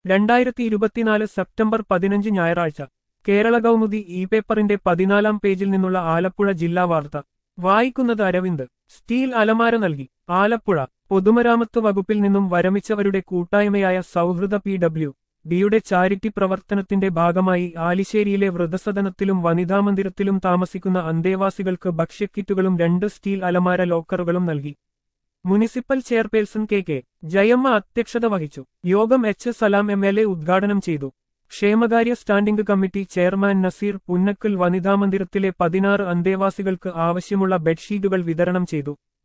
രണ്ടായിരത്തി ഇരുപത്തിനാല് സെപ്റ്റംബർ പതിനഞ്ച് ഞായറാഴ്ച കേരള കൗമുദി ഇ പേപ്പറിന്റെ പതിനാലാം പേജിൽ നിന്നുള്ള ആലപ്പുഴ ജില്ലാ വാർത്ത വായിക്കുന്നത് അരവിന്ദ് സ്റ്റീൽ അലമാര നൽകി ആലപ്പുഴ പൊതുമരാമത്ത് വകുപ്പിൽ നിന്നും വരമിച്ചവരുടെ കൂട്ടായ്മയായ സൗഹൃദ പി ഡബ്ല്യു ഡിയുടെ ചാരിറ്റി പ്രവർത്തനത്തിന്റെ ഭാഗമായി ആലിശ്ശേരിയിലെ വൃതസദനത്തിലും വനിതാ മന്ദിരത്തിലും താമസിക്കുന്ന അന്തേവാസികൾക്ക് ഭക്ഷ്യക്കിറ്റുകളും രണ്ട് സ്റ്റീൽ അലമാര ലോക്കറുകളും നൽകി municipal chairperson K K Jayamma അധ്യക്ഷത വഹിച്ചു യോഗം H Salam M L A ഉദ്ഘാടനം ചെയ്തു ക്ഷേമകാര്യ standing committee chairman Naseer Punnakkal വനിതാ മന്ദിരത്തിലെ പതിനാറ് അന്തേവാസികൾക്ക് ആവശ്യമുള്ള ബെഡ്ഷീറ്റുകൾ വിതരണം ചെയ്തു